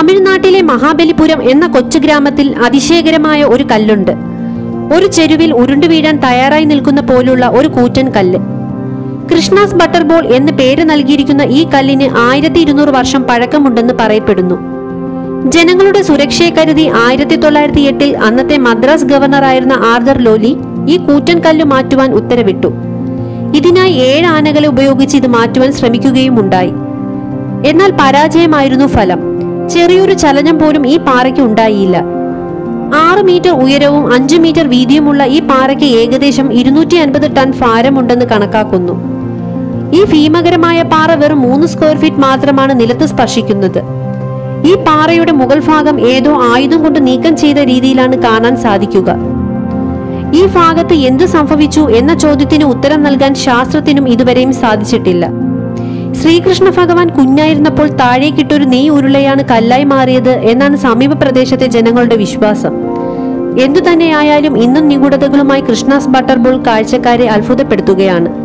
തമിഴ്നാട്ടിലെ മഹാബലിപുരം എന്ന കൊച്ചു ഗ്രാമത്തിൽ അതിശയകരമായ ഒരു കല്ലുണ്ട് ഒരു ചെരുവിൽ ഉരുണ്ടു വീഴാൻ തയ്യാറായി നിൽക്കുന്ന പോലുള്ള ഒരു കൂറ്റൻ കല്ല് കൃഷ്ണാസ് ബട്ടർ ബോൾ എന്ന് പേര് നൽകിയിരിക്കുന്ന ഈ കല്ലിന് ആയിരത്തി ഇരുന്നൂറ് വർഷം പഴക്കമുണ്ടെന്ന് പറയപ്പെടുന്നു ജനങ്ങളുടെ സുരക്ഷയെ കരുതി ആയിരത്തി തൊള്ളായിരത്തി എട്ടിൽ അന്നത്തെ മദ്രാസ് ഗവർണറായിരുന്ന ആർദർ ലോലി ഈ കൂറ്റൻ കല്ല് മാറ്റുവാൻ ഉത്തരവിട്ടു ഇതിനായി ഏഴ് ആനകളെ ഉപയോഗിച്ച് ഇത് മാറ്റുവാൻ ശ്രമിക്കുകയും ഉണ്ടായി എന്നാൽ പരാജയമായിരുന്നു ഫലം ചെറിയൊരു ചലനം പോലും ഈ പാറയ്ക്ക് ഉണ്ടായില്ല ആറ് മീറ്റർ ഉയരവും അഞ്ചു മീറ്റർ വീതിയുമുള്ള ഈ പാറയ്ക്ക് ഏകദേശം ഇരുന്നൂറ്റി അൻപത് ടൺ ഭാരമുണ്ടെന്ന് കണക്കാക്കുന്നു ഈ ഭീമകരമായ പാറ വെറും മൂന്ന് സ്ക്വയർ ഫീറ്റ് മാത്രമാണ് നിലത്ത് സ്പർശിക്കുന്നത് ഈ പാറയുടെ മുകൾ ഭാഗം ഏതോ ആയുധം കൊണ്ട് നീക്കം ചെയ്ത രീതിയിലാണ് കാണാൻ സാധിക്കുക ഈ ഭാഗത്ത് എന്ത് സംഭവിച്ചു എന്ന ചോദ്യത്തിന് ഉത്തരം നൽകാൻ ശാസ്ത്രത്തിനും ഇതുവരെയും സാധിച്ചിട്ടില്ല ശ്രീകൃഷ്ണ ഭഗവാൻ കുഞ്ഞായിരുന്നപ്പോൾ താഴേക്കിട്ടൊരു നെയ് ഉരുളയാണ് കല്ലായി മാറിയത് എന്നാണ് സമീപ പ്രദേശത്തെ ജനങ്ങളുടെ വിശ്വാസം എന്തു തന്നെയായാലും ഇന്നും നിഗൂഢതകളുമായി കൃഷ്ണാസ് ബട്ടർ ബോൾ കാഴ്ചക്കാരെ അത്ഭുതപ്പെടുത്തുകയാണ്